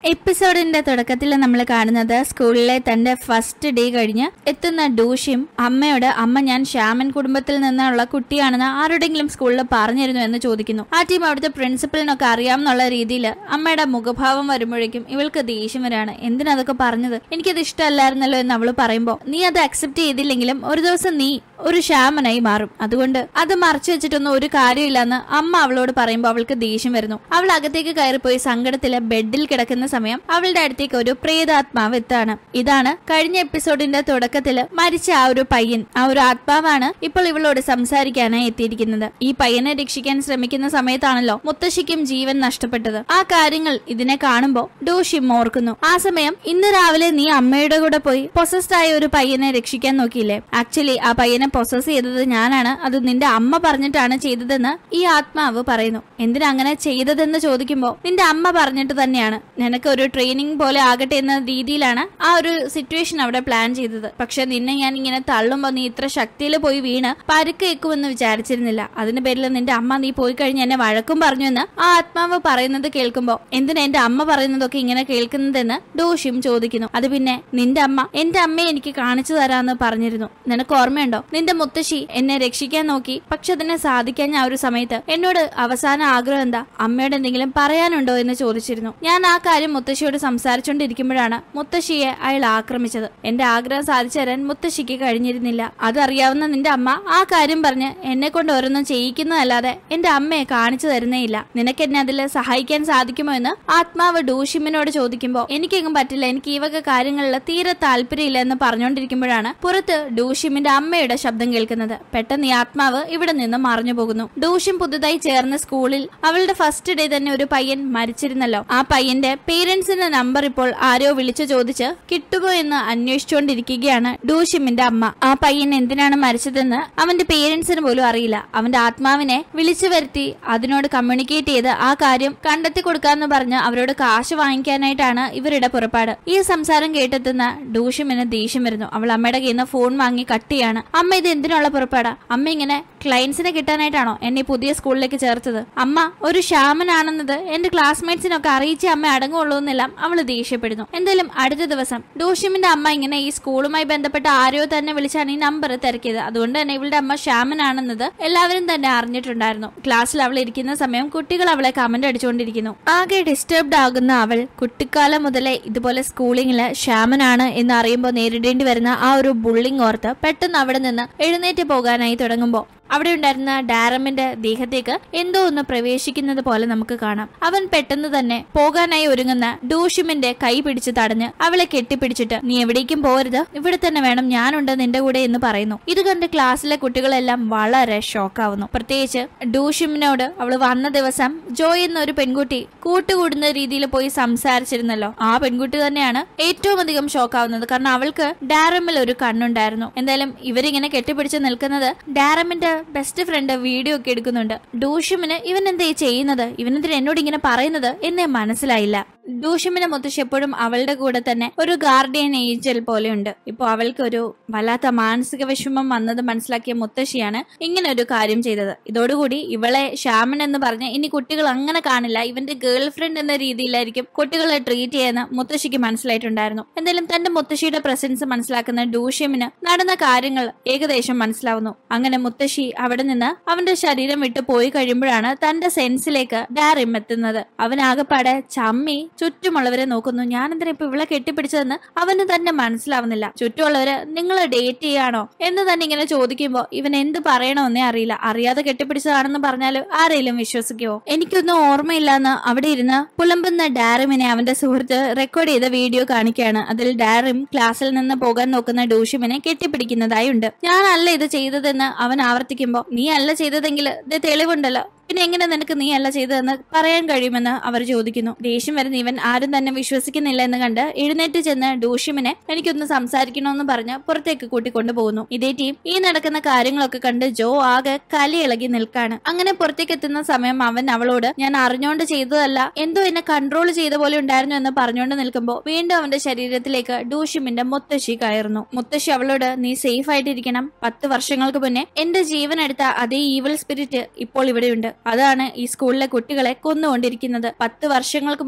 എപ്പിസോഡിന്റെ തുടക്കത്തിൽ നമ്മൾ കാണുന്നത് സ്കൂളിലെ തന്റെ ഫസ്റ്റ് ഡേ കഴിഞ്ഞ് എത്തുന്ന ഡൂഷിയും അമ്മയോട് അമ്മ ഞാൻ ശ്യാമൻ കുടുംബത്തിൽ നിന്നുള്ള കുട്ടിയാണെന്ന് ആരോടെങ്കിലും സ്കൂളിൽ പറഞ്ഞിരുന്നു എന്ന് ചോദിക്കുന്നു ആ ടീം അവിടുത്തെ പ്രിൻസിപ്പലിനൊക്കെ അറിയാമെന്നുള്ള രീതിയിൽ അമ്മയുടെ മുഖഭാവം വരുമ്പോഴേക്കും ഇവൾക്ക് ദേഷ്യം വരാണ് എന്തിനതൊക്കെ പറഞ്ഞത് എനിക്കത് ഇഷ്ടമല്ലായിരുന്നല്ലോ എന്ന് അവള് പറയുമ്പോ നീ അത് അക്സെപ്റ്റ് ചെയ്തില്ലെങ്കിലും ഒരു ദിവസം നീ ഒരു ശ്യാമനായി മാറും അതുകൊണ്ട് അത് മറച്ചു വെച്ചിട്ടൊന്നും ഒരു കാര്യമില്ലെന്ന് അമ്മ അവളോട് പറയുമ്പോൾ അവൾക്ക് ദേഷ്യം വരുന്നു അവൾ അകത്തേക്ക് കയറിപ്പോയി സങ്കടത്തില് ബെഡിൽ കിടക്കുന്ന സമയം അവളുടെ അടുത്തേക്ക് ഒരു പ്രേതാത്മാവ് എത്താണ് ഇതാണ് കഴിഞ്ഞ എപ്പിസോഡിന്റെ തുടക്കത്തില് മരിച്ച ആ ഒരു പയ്യൻ ആ ഒരു ആത്മാവാണ് ഇപ്പോൾ ഇവളോട് സംസാരിക്കാനായി എത്തിയിരിക്കുന്നത് ഈ പയ്യനെ രക്ഷിക്കാൻ ശ്രമിക്കുന്ന സമയത്താണല്ലോ മുത്തശ്ശിക്കും ജീവൻ നഷ്ടപ്പെട്ടത് ആ കാര്യങ്ങൾ ഇതിനെ കാണുമ്പോ ഡോഷിം ഓർക്കുന്നു ആ സമയം ഇന്ന് രാവിലെ നീ അമ്മയുടെ കൂടെ പോയി പൊസസ്ഡ് ആയ ഒരു പയ്യനെ രക്ഷിക്കാൻ നോക്കിയില്ലേ ആക്ച്വലി ആ പയ്യനെ പൊസസ് ചെയ്തത് ഞാനാണ് അത് നിന്റെ അമ്മ പറഞ്ഞിട്ടാണ് ചെയ്തതെന്ന് ഈ ആത്മാവ് പറയുന്നു എന്തിനാ അങ്ങനെ ചെയ്തതെന്ന് ചോദിക്കുമ്പോ നിന്റെ അമ്മ പറഞ്ഞിട്ട് തന്നെയാണ് നിനക്ക് ഒരു ട്രെയിനിങ് പോലെ ആകട്ടെ എന്ന രീതിയിലാണ് ആ ഒരു സിറ്റുവേഷൻ അവിടെ പ്ലാൻ ചെയ്തത് പക്ഷെ നിന്നെ ഞാൻ ഇങ്ങനെ തള്ളുമ്പോ നീ ഇത്ര ശക്തിയിൽ പോയി വീണ് പരുക്കേക്കുമെന്ന് വിചാരിച്ചിരുന്നില്ല അതിന്റെ പേരിൽ നിന്റെ അമ്മ നീ പോയി കഴിഞ്ഞ് എന്നെ വഴക്കും പറഞ്ഞു എന്ന് ആ ആത്മാവ് പറയുന്നത് കേൾക്കുമ്പോ എന്തിനാ എന്റെ അമ്മ പറയുന്നതൊക്കെ ഇങ്ങനെ കേൾക്കുന്നതെന്ന് ഡോഷിം ചോദിക്കുന്നു അത് പിന്നെ നിന്റെ അമ്മ എന്റെ അമ്മയെ എനിക്ക് കാണിച്ചു തരാന്ന് പറഞ്ഞിരുന്നു നിനക്ക് ഓർമ്മയുണ്ടോ നിന്റെ മുത്തശ്ശി എന്നെ രക്ഷിക്കാൻ നോക്കി പക്ഷെ അതിനെ സാധിക്കാൻ ആ ഒരു സമയത്ത് എന്നോട് അവസാന ആഗ്രഹം എന്താ അമ്മയോട് എന്തെങ്കിലും പറയാനുണ്ടോ എന്ന് ചോദിച്ചിരുന്നു ഞാൻ ആ കാര്യം മുത്തശ്ശിയോട് സംസാരിച്ചുകൊണ്ടിരിക്കുമ്പോഴാണ് മുത്തശ്ശിയെ അയാൾ ആക്രമിച്ചത് എന്റെ ആഗ്രഹം സാധിച്ചു തരാൻ മുത്തശ്ശിക്ക് കഴിഞ്ഞിരുന്നില്ല അതറിയാവുന്ന നിന്റെ അമ്മ ആ കാര്യം പറഞ്ഞ് എന്നെ കൊണ്ട് ഓരോന്നും ചെയ്യിക്കുന്നതല്ലാതെ എന്റെ അമ്മയെ കാണിച്ചു തരുന്നേയില്ല നിനക്ക് എന്നെ അതിൽ സഹായിക്കാൻ സാധിക്കുമോ എന്ന് ആത്മാവ് ഡൂഷിമിനോട് ചോദിക്കുമ്പോ എനിക്കെങ്ങും പറ്റില്ല എനിക്ക് ഈ വക കാര്യങ്ങളിൽ തീരെ താല്പര്യമില്ല എന്ന് പറഞ്ഞുകൊണ്ടിരിക്കുമ്പോഴാണ് പുറത്ത് ഡൂഷിമിന്റെ അമ്മയുടെ ശബ്ദം കേൾക്കുന്നത് പെട്ടെന്ന് ഈ ആത്മാവ് ഇവിടെ നിന്ന് മറഞ്ഞു പോകുന്നു ഡൂഷിം പുതുതായി ചേർന്ന സ്കൂളിൽ അവളുടെ ഫസ്റ്റ് ഡേ തന്നെ ഒരു പയ്യൻ മരിച്ചിരുന്നല്ലോ ആ പയ്യന്റെ പേരൻസിന്റെ നമ്പർ ഇപ്പോൾ ആരോ വിളിച്ചു ചോദിച്ച് കിട്ടുമോ എന്ന് അന്വേഷിച്ചുകൊണ്ടിരിക്കുകയാണ് ഡൂഷിമിന്റെ അമ്മ ആ പയ്യൻ എന്തിനാണ് മരിച്ചതെന്ന് അവന്റെ പേരൻസിന് പോലും അറിയില്ല അവന്റെ ആത്മാവിനെ വിളിച്ചു വരുത്തി അതിനോട് കമ്മ്യൂണിക്കേറ്റ് ചെയ്ത് ആ കാര്യം കണ്ടെത്തി കൊടുക്കാന്ന് പറഞ്ഞ് അവരോട് കാശ് വാങ്ങിക്കാനായിട്ടാണ് ഇവരുടെ പുറപ്പാട് ഈ സംസാരം കേട്ടെത്തുന്ന ഡൂഷിമിന് ദേഷ്യം വരുന്നു അവൾ അമ്മയുടെ കയ്യിൽ നിന്ന് ഫോൺ വാങ്ങി കട്ട് ചെയ്യാണ് അമ്മ ഇത് എന്തിനുള്ള പുറപ്പാടാ അമ്മ ഇങ്ങനെ ക്ലയൻസിനെ കിട്ടാനായിട്ടാണോ എന്നെ ഈ പുതിയ സ്കൂളിലേക്ക് ചേർത്തത് അമ്മ ഒരു ശ്യാമനാണെന്നത് എന്റെ ക്ലാസ്മേറ്റ്സിനൊക്കെ അറിയിച്ച് അമ്മ അടങ്ങുള്ളൂ എന്നെല്ലാം അവൾ ദേഷ്യപ്പെടുന്നു എന്തായാലും അടുത്ത ദിവസം ഡോഷിമിന്റെ അമ്മ ഇങ്ങനെ ഈ സ്കൂളുമായി ബന്ധപ്പെട്ട ആരോ തന്നെ വിളിച്ചാണ് ഈ നമ്പർ തിരക്കിയത് അതുകൊണ്ട് തന്നെ ഇവളുടെ അമ്മ ശ്യാമനാണെന്നത് എല്ലാവരും തന്നെ അറിഞ്ഞിട്ടുണ്ടായിരുന്നു ക്ലാസ്സിൽ അവൾ ഇരിക്കുന്ന സമയം കുട്ടികൾ അവളെ കമന്റ് അടിച്ചുകൊണ്ടിരിക്കുന്നു ആകെ ഡിസ്റ്റർബ്ഡ് ആകുന്ന അവൾ കുട്ടിക്കാലം മുതലേ ഇതുപോലെ സ്കൂളിങ്ങില് ശ്യാമനാണ് എന്ന് അറിയുമ്പോൾ നേരിടേണ്ടി വരുന്ന ആ ഒരു ബുള്ളിങ് ഓർത്ത് പെട്ടെന്ന് അവിടെ നിന്ന് എഴുന്നേറ്റ് പോകാനായി തുടങ്ങുമ്പോൾ അവിടെ ഉണ്ടായിരുന്ന ഡാരമിന്റെ ദേഹത്തേക്ക് എന്തോ ഒന്ന് പ്രവേശിക്കുന്നത് പോലെ നമുക്ക് കാണാം അവൻ പെട്ടെന്ന് തന്നെ പോകാനായി ഒരുങ്ങുന്ന ഡൂഷിമിന്റെ കൈ പിടിച്ച് തടഞ്ഞ് അവളെ കെട്ടിപ്പിടിച്ചിട്ട് നീ എവിടേക്കും പോരുത് ഇവിടെ തന്നെ വേണം ഞാനുണ്ട് നിന്റെ കൂടെ എന്ന് പറയുന്നു ഇത് കണ്ട് ക്ലാസ്സിലെ കുട്ടികളെല്ലാം വളരെ ഷോക്കാവുന്നു പ്രത്യേകിച്ച് ഡൂഷിമിനോട് അവൾ വന്ന ദിവസം ജോയ് എന്ന ഒരു പെൺകുട്ടി കൂട്ടുകൂടുന്ന രീതിയിൽ പോയി സംസാരിച്ചിരുന്നല്ലോ ആ പെൺകുട്ടി തന്നെയാണ് ഏറ്റവും അധികം ഷോക്കാവുന്നത് കാരണം അവൾക്ക് ഡാരമിൽ ഒരു കണ്ണുണ്ടായിരുന്നു എന്തായാലും ഇവരിങ്ങനെ കെട്ടിപ്പിടിച്ച് നിൽക്കുന്നത് ഡാരമിന്റെ ബെസ്റ്റ് ഫ്രണ്ട് വീഡിയോ ഒക്കെ എടുക്കുന്നുണ്ട് ഡൂഷിമിന് ഇവൻ എന്തേ ചെയ്യുന്നത് ഇവനെന്തിന് എന്നോട് ഇങ്ങനെ പറയുന്നത് എന്നെ മനസ്സിലായില്ല ഡൂഷിമിന്റെ മുത്തശ്ശി എപ്പോഴും അവളുടെ കൂടെ തന്നെ ഒരു ഗാർഡിയൻ ഏഞ്ചൽ പോലെയുണ്ട് ഇപ്പൊ അവൾക്ക് ഒരു വല്ലാത്ത മാനസിക വിഷമം വന്നത് മനസ്സിലാക്കിയ മുത്തശ്ശിയാണ് ഇങ്ങനെ ഒരു കാര്യം ചെയ്തത് ഇതോടുകൂടി ഇവളെ ശ്യാമൻ എന്ന് പറഞ്ഞ് ഇനി കുട്ടികൾ അങ്ങനെ കാണില്ല ഇവന്റെ ഗേൾ ഫ്രണ്ട് എന്ന രീതിയിലായിരിക്കും കുട്ടികളെ ട്രീറ്റ് ചെയ്യുന്ന മുത്തശ്ശിക്ക് മനസ്സിലായിട്ടുണ്ടായിരുന്നു എന്തായാലും തന്റെ മുത്തശ്ശിയുടെ പ്രസൻസ് മനസ്സിലാക്കുന്ന ഡൂഷ്യമിന് നടന്ന കാര്യങ്ങൾ ഏകദേശം മനസ്സിലാവുന്നു അങ്ങനെ മുത്തശ്ശി അവിടെ നിന്ന് അവന്റെ ശരീരം വിട്ടു പോയി കഴിയുമ്പോഴാണ് തന്റെ സെൻസിലേക്ക് ഡാറിം എത്തുന്നത് അവനാകെപ്പാടെ ചമ്മി ചുറ്റുമുള്ളവരെ നോക്കുന്നു ഞാൻ എന്തിനാ ഇപ്പൊ ഇവളെ കെട്ടിപ്പിടിച്ചതെന്ന് അവന് തന്നെ മനസ്സിലാവുന്നില്ല ചുറ്റുമുള്ളവര് നിങ്ങൾ ഡേറ്റ് ചെയ്യാണോ എന്ന് തന്നെ ഇങ്ങനെ ചോദിക്കുമ്പോ ഇവൻ എന്ത് പറയണമെന്നേ അറിയില്ല അറിയാതെ കെട്ടിപ്പിടിച്ചതാണെന്ന് പറഞ്ഞാൽ ആരെങ്കിലും വിശ്വസിക്കുവോ എനിക്കൊന്നും ഓർമ്മയില്ലെന്ന് അവിടെ ഇരുന്ന് പുലമ്പുന്ന ഡാറിമിനെ അവന്റെ സുഹൃത്ത് റെക്കോർഡ് ചെയ്ത വീഡിയോ കാണിക്കുകയാണ് അതിൽ ഡാറിം ക്ലാസ്സിൽ നിന്ന് പോകാൻ നോക്കുന്ന ഡൂഷിമിനെ കെട്ടിപ്പിടിക്കുന്നതായി ഉണ്ട് ഞാനല്ല ഇത് ചെയ്തതെന്ന് അവൻ ആവർത്തിക്കുമ്പോ നീ അല്ല ചെയ്തതെങ്കിൽ ഇത് തെളിവുണ്ടല്ലോ പിന്നെ എങ്ങനെ നിനക്ക് നീ അല്ല ചെയ്തതെന്ന് പറയാൻ കഴിയുമെന്ന് അവർ ചോദിക്കുന്നു ദേഷ്യം വരുന്ന ഇവൻ ആരും തന്നെ വിശ്വസിക്കുന്നില്ല എന്ന് കണ്ട് എഴുന്നേറ്റ് ചെന്ന് ഡൂഷ്യമിനെ എനിക്കൊന്ന് സംസാരിക്കണമെന്ന് പറഞ്ഞ് പുറത്തേക്ക് കൂട്ടിക്കൊണ്ടു പോകുന്നു ഇതേ ടീം ഈ നടക്കുന്ന കാര്യങ്ങളൊക്കെ കണ്ട് ജോ ആകെ കലിയിളകി നിൽക്കാണ് അങ്ങനെ പുറത്തേക്ക് എത്തുന്ന സമയം അവൻ അവളോട് ഞാൻ അറിഞ്ഞോണ്ട് ചെയ്തതല്ല എന്തോ എന്നെ കൺട്രോൾ ചെയ്ത പോലെ ഉണ്ടായിരുന്നു എന്ന് പറഞ്ഞുകൊണ്ട് നിൽക്കുമ്പോൾ വീണ്ടും അവന്റെ ശരീരത്തിലേക്ക് ഡൂഷ്യമിന്റെ മുത്തശ്ശി കയറുന്നു മുത്തശ്ശി അവളോട് നീ സേഫ് ആയിട്ടിരിക്കണം പത്ത് വർഷങ്ങൾക്ക് മുന്നേ എന്റെ ജീവൻ എടുത്ത അതേ ഈവൽ സ്പിരിറ്റ് ഇപ്പോൾ ഇവിടെയുണ്ട് അതാണ് ഈ സ്കൂളിലെ കുട്ടികളെ കൊന്നുകൊണ്ടിരിക്കുന്നത് പത്ത് വർഷങ്ങൾക്ക് മുന്നേ ചെയ്ത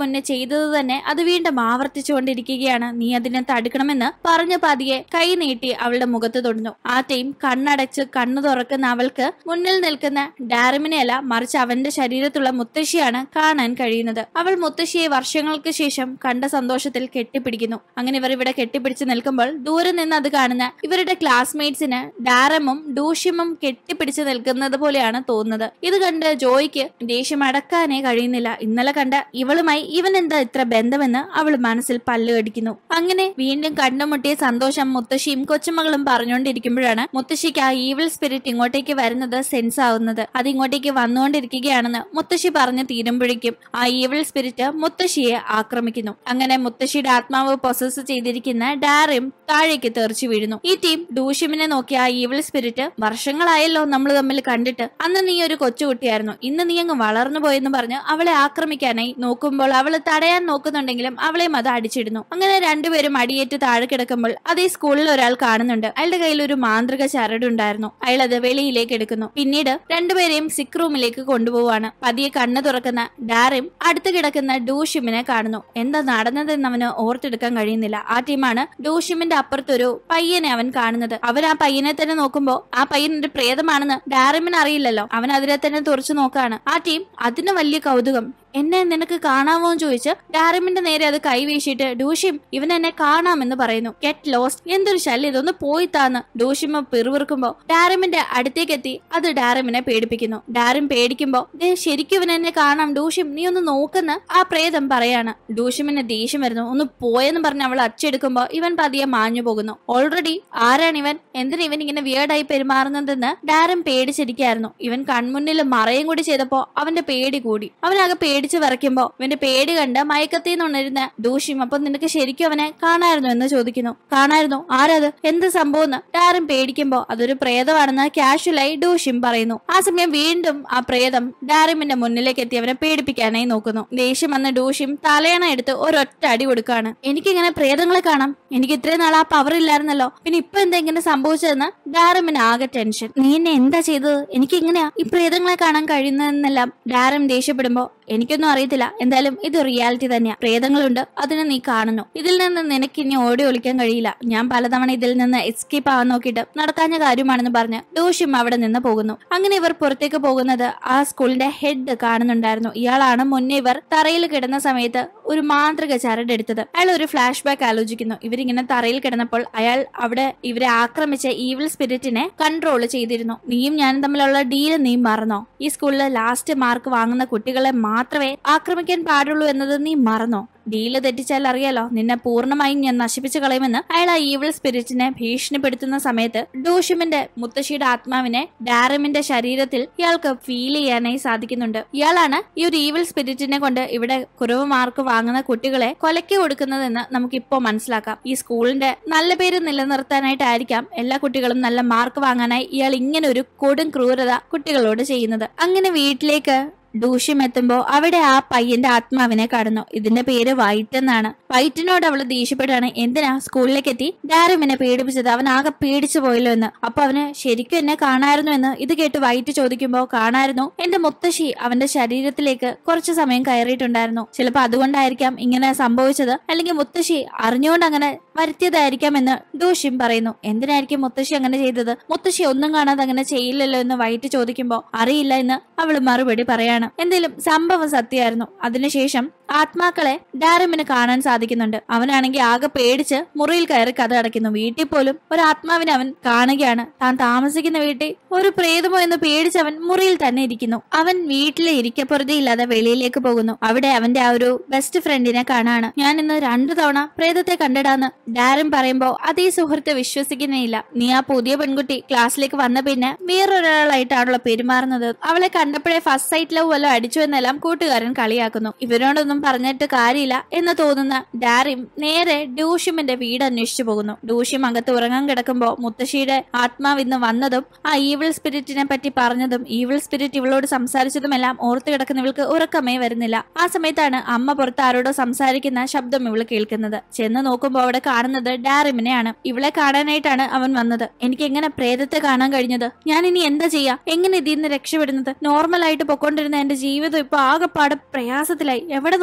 ചെയ്തത് തന്നെ അത് വീണ്ടും ആവർത്തിച്ചുകൊണ്ടിരിക്കുകയാണ് നീ അതിനെ തടുക്കണമെന്ന് പറഞ്ഞ പതിയെ കൈ നീട്ടി അവളുടെ മുഖത്ത് തൊടുന്നു ആ ടൈം കണ്ണടച്ച് കണ്ണു തുറക്കുന്ന അവൾക്ക് മുന്നിൽ നിൽക്കുന്ന ഡാരമിനെയല്ല മറിച്ച് അവന്റെ ശരീരത്തുള്ള മുത്തശ്ശിയാണ് കാണാൻ കഴിയുന്നത് അവൾ മുത്തശ്ശിയെ വർഷങ്ങൾക്ക് ശേഷം കണ്ട സന്തോഷത്തിൽ കെട്ടിപ്പിടിക്കുന്നു അങ്ങനെ ഇവർ ഇവിടെ കെട്ടിപ്പിടിച്ച് നിൽക്കുമ്പോൾ ദൂരെ നിന്ന് അത് കാണുന്ന ഇവരുടെ ക്ലാസ്മേറ്റ്സിന് ഡാരമും ഡൂഷ്യമും കെട്ടിപ്പിടിച്ച് നിൽക്കുന്നത് പോലെയാണ് തോന്നുന്നത് ഇത് കണ്ട് ജോയ്ക്ക് ദേഷ്യം അടക്കാനേ കഴിയുന്നില്ല ഇന്നലെ കണ്ട ഇവളുമായി ഇവൻ എന്താ ഇത്ര ബന്ധമെന്ന് അവൾ മനസ്സിൽ പല്ല് കടിക്കുന്നു അങ്ങനെ വീണ്ടും കണ്ടുമുട്ടിയ സന്തോഷം മുത്തശ്ശിയും കൊച്ചുമകളും പറഞ്ഞുകൊണ്ടിരിക്കുമ്പോഴാണ് മുത്തശ്ശിക്ക് ആ ഈവിൾ സ്പിരിറ്റ് ഇങ്ങോട്ടേക്ക് വരുന്നത് സെൻസ് ആവുന്നത് അത് ഇങ്ങോട്ടേക്ക് വന്നുകൊണ്ടിരിക്കുകയാണെന്ന് മുത്തശ്ശി പറഞ്ഞു തീരുമ്പോഴേക്കും ആ ഈവിൾ സ്പിരിറ്റ് മുത്തശ്ശിയെ ആക്രമിക്കുന്നു അങ്ങനെ മുത്തശ്ശിയുടെ ആത്മാവ് പൊസസ് ചെയ്തിരിക്കുന്ന ഡാറിയും താഴേക്ക് തെറിച്ചു വീഴുന്നു ഈ ടീം ഡൂഷിമിനെ നോക്കി ആ ഈവിൾ സ്പിരിറ്റ് വർഷങ്ങളായല്ലോ നമ്മൾ തമ്മിൽ കണ്ടിട്ട് അന്ന് നീ ഒരു കൊച്ചുകുട്ടിയായിരുന്നു ഇന്ന് നീ അങ്ങ് വളർന്നു പോയെന്ന് പറഞ്ഞ് അവളെ ആക്രമിക്കാനായി നോക്കുമ്പോൾ അവള് തടയാൻ നോക്കുന്നുണ്ടെങ്കിലും അവളെയും അത് അടിച്ചിടുന്നു അങ്ങനെ രണ്ടുപേരും അടിയേറ്റ് താഴെ കിടക്കുമ്പോൾ അതേ സ്കൂളിൽ ഒരാൾ കാണുന്നുണ്ട് അയാളുടെ കയ്യിൽ ഒരു മാന്ത്രിക ചരടുണ്ടായിരുന്നു അയാൾ അത് വെളിയിലേക്ക് എടുക്കുന്നു പിന്നീട് രണ്ടുപേരെയും സിക്ക് റൂമിലേക്ക് കൊണ്ടുപോവാണ് പതിയെ കണ്ണു തുറക്കുന്ന ഡാറിം അടുത്ത് കിടക്കുന്ന ഡൂഷിമിനെ കാണുന്നു എന്താ നടന്നതെന്ന് അവന് ഓർത്തെടുക്കാൻ കഴിയുന്നില്ല ആ ടീമാണ് ഡൂഷിമിന്റെ അപ്പുറത്തൊരു പയ്യനെ അവൻ കാണുന്നത് അവൻ ആ പയ്യനെ തന്നെ നോക്കുമ്പോ ആ പയ്യൻ ഒരു പ്രേതമാണെന്ന് ഡാറിമിന് അറിയില്ലല്ലോ അവൻ അതിനെ തന്നെ തുറച്ചു നോക്കാണ് ആ ടീം അതിന് വലിയ കൗതുകം എന്നെ നിനക്ക് കാണാമോ എന്ന് ചോദിച്ച് ഡാറിമിന്റെ നേരെ അത് കൈവീശിയിട്ട് ഡൂഷിം ഇവൻ എന്നെ കാണാമെന്ന് പറയുന്നു ഗെറ്റ് ലോസ്റ്റ് എന്തൊരു ശല്യം ഇതൊന്ന് പോയി താന്ന് ഡൂഷിമ പിറുവിറുക്കുമ്പോ ഡാറിമിന്റെ അടുത്തേക്ക് എത്തി അത് ഡാറിമിനെ പേടിപ്പിക്കുന്നു ഡാറിം പേടിക്കുമ്പോ ദേ ശരിക്കും ഇവൻ എന്നെ കാണാം ഡൂഷിം നീ ഒന്ന് നോക്കുന്ന ആ പ്രേതം പറയാണ് ഡൂഷിമിന് ദേഷ്യം വരുന്നു ഒന്ന് പോയെന്ന് പറഞ്ഞ് അവൾ അച്ചെടുക്കുമ്പോ ഇവൻ പതിയെ മാഞ്ഞു പോകുന്നു ഓൾറെഡി ആരാണ് ഇവൻ എന്തിനാ ഇവൻ ഇങ്ങനെ വിയേർഡായി പെരുമാറുന്നതെന്ന് ഡാരം പേടിച്ചിരിക്കായിരുന്നു ഇവൻ കൺമുന്നിൽ മറയും കൂടി ചെയ്തപ്പോ അവന്റെ പേടി കൂടി അവനാകെ പേടിച്ച് വിറയ്ക്കുമ്പോ ഇവന്റെ പേടി കണ്ട് മയക്കത്തിൽ നിന്നുണരുന്ന ദൂഷ്യം അപ്പൊ നിനക്ക് ശരിക്കും അവനെ കാണായിരുന്നു എന്ന് ചോദിക്കുന്നു കാണായിരുന്നു ആരത് എന്ത് സംഭവം ഡാരം പേടിക്കുമ്പോ അതൊരു പ്രേതമാണെന്ന് കാഷ്വലായി ഡൂഷ്യം പറയുന്നു ആ സമയം വീണ്ടും ആ പ്രേതം ഡാരിമിന്റെ മുന്നിലേക്ക് എത്തി അവനെ പേടിപ്പിക്കാനായി നോക്കുന്നു ദേഷ്യം വന്ന ഡൂഷ്യം തലയണ എടുത്ത് ഒരൊറ്റ അടി കൊടുക്കാണ് എനിക്കിങ്ങനെ പ്രേതങ്ങളെ കാണാം എനിക്ക് ഇത്രയും നാൾ ആ പവർ ഇല്ലായിരുന്നല്ലോ പിന്നെ ഇപ്പൊ എന്താ ഇങ്ങനെ സംഭവിച്ചതെന്ന് ഡാരമിന് ആകെ ടെൻഷൻ നീ എന്നെ എന്താ ചെയ്തത് എനിക്ക് എങ്ങനെയാ ഈ പ്രേതങ്ങളെ കാണാൻ കഴിയുന്നതെന്നെല്ലാം ഡാരം ദേഷ്യപ്പെടുമ്പോ എനിക്കൊന്നും അറിയത്തില്ല എന്തായാലും ഇത് റിയാലിറ്റി തന്നെയാ പ്രേതങ്ങളുണ്ട് അതിനെ നീ കാണുന്നു ഇതിൽ നിന്ന് നിനക്ക് ഇനി ഓടി ഒളിക്കാൻ കഴിയില്ല ഞാൻ പലതവണ ഇതിൽ നിന്ന് എസ്കേപ്പ് ആവാൻ നോക്കിയിട്ട് നടക്കാഞ്ഞ കാര്യമാണെന്ന് പറഞ്ഞ് ഡോഷ്യം അവിടെ നിന്ന് പോകുന്നു അങ്ങനെ ഇവർ പുറത്തേക്ക് പോകുന്നത് ആ സ്കൂളിന്റെ ഹെഡ് കാണുന്നുണ്ടായിരുന്നു ഇയാളാണ് മുന്നേ ഇവർ തറയിൽ കിടന്ന സമയത്ത് ഒരു മാന്ത്രിക ചരട് എടുത്തത് അയാൾ ഒരു ഫ്ലാഷ് ബാക്ക് ആലോചിക്കുന്നു ഇവരിങ്ങനെ തറയിൽ കിടന്നപ്പോൾ അയാൾ അവിടെ ഇവരെ ആക്രമിച്ച ഈവിൾ സ്പിരിറ്റിനെ കൺട്രോൾ ചെയ്തിരുന്നു നീയും ഞാനും തമ്മിലുള്ള ഡീല് നീ മറന്നോ ഈ സ്കൂളിൽ ലാസ്റ്റ് മാർക്ക് വാങ്ങുന്ന കുട്ടികളെ മാത്രമേ ആക്രമിക്കാൻ പാടുള്ളൂ എന്നത് നീ മറന്നോ ഡീല് തെറ്റിച്ചാൽ അറിയാലോ നിന്നെ പൂർണ്ണമായും ഞാൻ നശിപ്പിച്ചു കളയുമെന്ന് അയാൾ ആ ഈവിൾ സ്പിരിറ്റിനെ ഭീഷണിപ്പെടുത്തുന്ന സമയത്ത് ഡൂഷിമിന്റെ മുത്തശ്ശിയുടെ ആത്മാവിനെ ഡാരമിന്റെ ശരീരത്തിൽ ഇയാൾക്ക് ഫീൽ ചെയ്യാനായി സാധിക്കുന്നുണ്ട് ഇയാളാണ് ഈ ഒരു ഈവിൾ സ്പിരിറ്റിനെ കൊണ്ട് ഇവിടെ കുറവ് മാർക്ക് വാങ്ങുന്ന കുട്ടികളെ കൊലയ്ക്ക് കൊടുക്കുന്നതെന്ന് നമുക്കിപ്പോ മനസ്സിലാക്കാം ഈ സ്കൂളിന്റെ നല്ല പേര് നിലനിർത്താനായിട്ടായിരിക്കാം എല്ലാ കുട്ടികളും നല്ല മാർക്ക് വാങ്ങാനായി ഇയാൾ ഇങ്ങനെ ഒരു കൊടും ക്രൂരത കുട്ടികളോട് ചെയ്യുന്നത് അങ്ങനെ വീട്ടിലേക്ക് ഡൂഷ്യം എത്തുമ്പോ അവിടെ ആ പയ്യന്റെ ആത്മാവിനെ കാണുന്നു ഇതിന്റെ പേര് വൈറ്റ് എന്നാണ് വൈറ്റിനോട് അവള് ദേഷ്യപ്പെട്ടാണ് എന്തിനാ സ്കൂളിലേക്ക് എത്തി ഡാരമിനെ പേടിപ്പിച്ചത് അവൻ ആകെ പേടിച്ചു പോയല്ലോ എന്ന് അപ്പൊ അവന് ശരിക്കും എന്നെ കാണായിരുന്നു എന്ന് ഇത് കേട്ട് വൈറ്റ് ചോദിക്കുമ്പോ കാണായിരുന്നു എന്റെ മുത്തശ്ശി അവന്റെ ശരീരത്തിലേക്ക് കുറച്ചു സമയം കയറിയിട്ടുണ്ടായിരുന്നു ചിലപ്പോ അതുകൊണ്ടായിരിക്കാം ഇങ്ങനെ സംഭവിച്ചത് അല്ലെങ്കിൽ മുത്തശ്ശി അറിഞ്ഞുകൊണ്ട് അങ്ങനെ വരുത്തിയതായിരിക്കാം എന്ന് ഡൂഷ്യം പറയുന്നു എന്തിനായിരിക്കും മുത്തശ്ശി അങ്ങനെ ചെയ്തത് മുത്തശ്ശി ഒന്നും കാണാതെ അങ്ങനെ ചെയ്യില്ലല്ലോ എന്ന് വൈറ്റ് ചോദിക്കുമ്പോ അറിയില്ല എന്ന് അവള് മറുപടി പറയാണ് എന്തേലും സംഭവം സത്യമായിരുന്നു അതിനുശേഷം ആത്മാക്കളെ ഡാരമിന് കാണാൻ സാധിക്കുന്നുണ്ട് അവനാണെങ്കിൽ ആകെ പേടിച്ച് മുറിയിൽ കയറി കഥ അടയ്ക്കുന്നു വീട്ടിൽ പോലും ഒരു ആത്മാവിനെ അവൻ കാണുകയാണ് താൻ താമസിക്കുന്ന വീട്ടിൽ ഒരു പ്രേതമോ എന്ന് പേടിച്ച് അവൻ മുറിയിൽ തന്നെ ഇരിക്കുന്നു അവൻ വീട്ടിലെ ഇരിക്കപ്പുറതയില്ലാതെ വെളിയിലേക്ക് പോകുന്നു അവിടെ അവന്റെ ആ ഒരു ബെസ്റ്റ് ഫ്രണ്ടിനെ കാണാണ് ഞാൻ ഇന്ന് രണ്ടു തവണ പ്രേതത്തെ കണ്ടിടാന്ന് ഡാരൻ പറയുമ്പോ അതേ സുഹൃത്ത് വിശ്വസിക്കുന്നില്ല നീ ആ പുതിയ പെൺകുട്ടി ക്ലാസ്സിലേക്ക് വന്ന പിന്നെ വേറൊരാളായിട്ടാണല്ലോ പെരുമാറുന്നത് അവളെ കണ്ടപ്പോഴേ ഫസ്റ്റ് സൈറ്റ് ലവ് വല്ലതും അടിച്ചു എന്നെല്ലാം കൂട്ടുകാരൻ കളിയാക്കുന്നു ഇവരോടൊന്നും പറഞ്ഞിട്ട് കാര്യമില്ല എന്ന് തോന്നുന്ന ഡാരിം നേരെ ഡൂഷിമിന്റെ വീട് അന്വേഷിച്ചു പോകുന്നു ഡൂഷിം അകത്ത് ഉറങ്ങാൻ കിടക്കുമ്പോ മുത്തശ്ശിയുടെ ആത്മാവ് ഇന്ന് വന്നതും ആ ഈവിൾ സ്പിരിറ്റിനെ പറ്റി പറഞ്ഞതും ഈവിൾ സ്പിരിറ്റ് ഇവളോട് സംസാരിച്ചതുമെല്ലാം ഓർത്തു കിടക്കുന്ന ഇവൾക്ക് ഉറക്കമേ വരുന്നില്ല ആ സമയത്താണ് അമ്മ പുറത്ത് ആരോടോ സംസാരിക്കുന്ന ശബ്ദം ഇവള് കേൾക്കുന്നത് ചെന്ന് നോക്കുമ്പോൾ അവിടെ കാണുന്നത് ഡാറിമിനെയാണ് ഇവളെ കാണാനായിട്ടാണ് അവൻ വന്നത് എനിക്ക് എങ്ങനെ പ്രേതത്തെ കാണാൻ കഴിഞ്ഞത് ഞാൻ ഇനി എന്താ ചെയ്യാ എങ്ങനെ ഇതിൽ നിന്ന് രക്ഷപ്പെടുന്നത് നോർമൽ ആയിട്ട് പൊക്കോണ്ടിരുന്ന എന്റെ ജീവിതം ഇപ്പൊ ആകെപ്പാടെ പ്രയാസത്തിലായി എവിടെ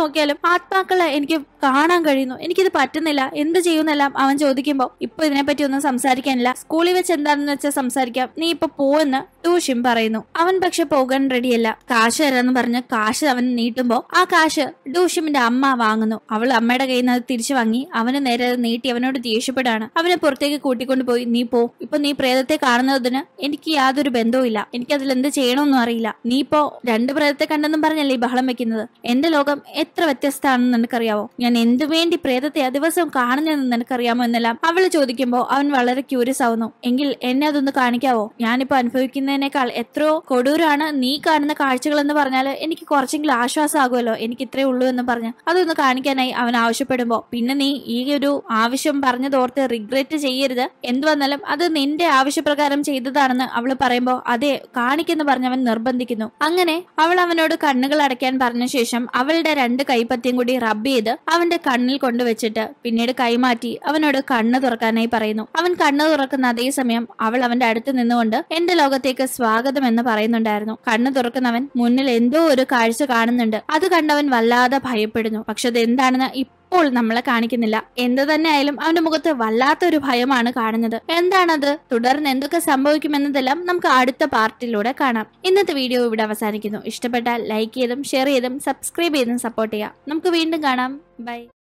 നോക്കിയാലും ആത്മാക്കളെ എനിക്ക് കാണാൻ കഴിയുന്നു എനിക്കിത് പറ്റുന്നില്ല എന്ത് ചെയ്യുന്നെല്ലാം അവൻ ചോദിക്കുമ്പോൾ ഇപ്പൊ ഇതിനെപ്പറ്റി ഒന്നും സംസാരിക്കാനില്ല സ്കൂളിൽ വെച്ച് എന്താണെന്ന് വെച്ചാൽ സംസാരിക്കാം നീ ഇപ്പൊ പോവെന്ന് ടൂഷിം പറയുന്നു അവൻ പക്ഷെ പോകാൻ റെഡിയല്ല കാശ് തരാന്ന് പറഞ്ഞ് കാശ് അവൻ നീട്ടുമ്പോ ആ കാശ് ഡൂഷിമിന്റെ അമ്മ വാങ്ങുന്നു അവൾ അമ്മയുടെ കയ്യിൽ നിന്ന് അത് തിരിച്ചു വാങ്ങി അവന് നേരെ അത് നീട്ടി അവനോട് ദേഷ്യപ്പെടാണ് അവനെ പുറത്തേക്ക് കൂട്ടിക്കൊണ്ട് പോയി നീ പോ ഇപ്പൊ നീ പ്രേതത്തെ കാണുന്നതിന് എനിക്ക് യാതൊരു ബന്ധവും ഇല്ല എനിക്ക് അതിൽ എന്ത് ചെയ്യണമെന്നും അറിയില്ല നീ ഇപ്പോ രണ്ട് പ്രേതത്തെ കണ്ടെന്നും പറഞ്ഞല്ലേ ഈ ബഹളം വെക്കുന്നത് എന്റെ ലോകം എത്ര വ്യത്യസ്തമാണെന്ന് നിനക്കറിയാവോ ഞാൻ എന്തു വേണ്ടി പ്രേതത്തെ ആ ദിവസവും കാണുന്നതെന്ന് നിനക്കറിയാമോ എന്നെല്ലാം അവള് ചോദിക്കുമ്പോൾ അവൻ വളരെ ക്യൂരിയസ് ആവുന്നു എങ്കിൽ എന്നെ അതൊന്ന് കാണിക്കാവോ ഞാനിപ്പോ അനുഭവിക്കുന്നതിനേക്കാൾ എത്രയോ കൊടൂരാണ് നീ കാണുന്ന കാഴ്ചകൾ എന്ന് പറഞ്ഞാൽ എനിക്ക് കുറച്ചെങ്കിലും ആശ്വാസമാകുമല്ലോ എനിക്ക് ഇത്രേ ഉള്ളൂ എന്ന് പറഞ്ഞ് അതൊന്ന് കാണിക്കാനായി അവൻ ആവശ്യപ്പെടുമ്പോ പിന്നെ നീ ഈ ഒരു ആവശ്യം പറഞ്ഞതോർത്ത് റിഗ്രറ്റ് ചെയ്യരുത് എന്തു വന്നാലും അത് നിന്റെ ആവശ്യപ്രകാരം ചെയ്തതാണെന്ന് അവള് പറയുമ്പോ അതെ കാണിക്കെന്ന് പറഞ്ഞ് അവൻ നിർബന്ധിക്കുന്നു അങ്ങനെ അവൾ അവനോട് കണ്ണുകൾ അടയ്ക്കാൻ പറഞ്ഞ ശേഷം അവളുടെ രണ്ട് കൈപ്പത്തിയും കൂടി റബ്ബ് ചെയ്ത് അവന്റെ കണ്ണിൽ കൊണ്ടുവച്ചിട്ട് പിന്നീട് കൈമാറ്റി അവനോട് കണ്ണ് തുറക്കാനായി പറയുന്നു അവൻ കണ്ണ് തുറക്കുന്ന അതേ സമയം അവൾ അവന്റെ അടുത്ത് നിന്നുകൊണ്ട് എന്റെ ലോകത്തേക്ക് സ്വാഗതം എന്ന് പറയുന്നുണ്ടായിരുന്നു കണ്ണ് തുറക്കുന്നവൻ മുന്നിൽ എന്തോ ഒരു കാഴ്ച കാണുന്നുണ്ട് അത് കണ്ടവൻ വല്ലാതെ ഭയപ്പെടുന്നു പക്ഷെ അത് എന്താണെന്ന് ഇപ്പോൾ നമ്മളെ കാണിക്കുന്നില്ല എന്ത് തന്നെ ആയാലും അവന്റെ മുഖത്ത് വല്ലാത്തൊരു ഭയമാണ് കാണുന്നത് എന്താണത് തുടർന്ന് എന്തൊക്കെ സംഭവിക്കുമെന്നതെല്ലാം നമുക്ക് അടുത്ത പാർട്ടിലൂടെ കാണാം ഇന്നത്തെ വീഡിയോ ഇവിടെ അവസാനിക്കുന്നു ഇഷ്ടപ്പെട്ടാൽ ലൈക്ക് ചെയ്തും ഷെയർ ചെയ്തും സബ്സ്ക്രൈബ് ചെയ്തും സപ്പോർട്ട് ചെയ്യാം നമുക്ക് വീണ്ടും കാണാം ബൈ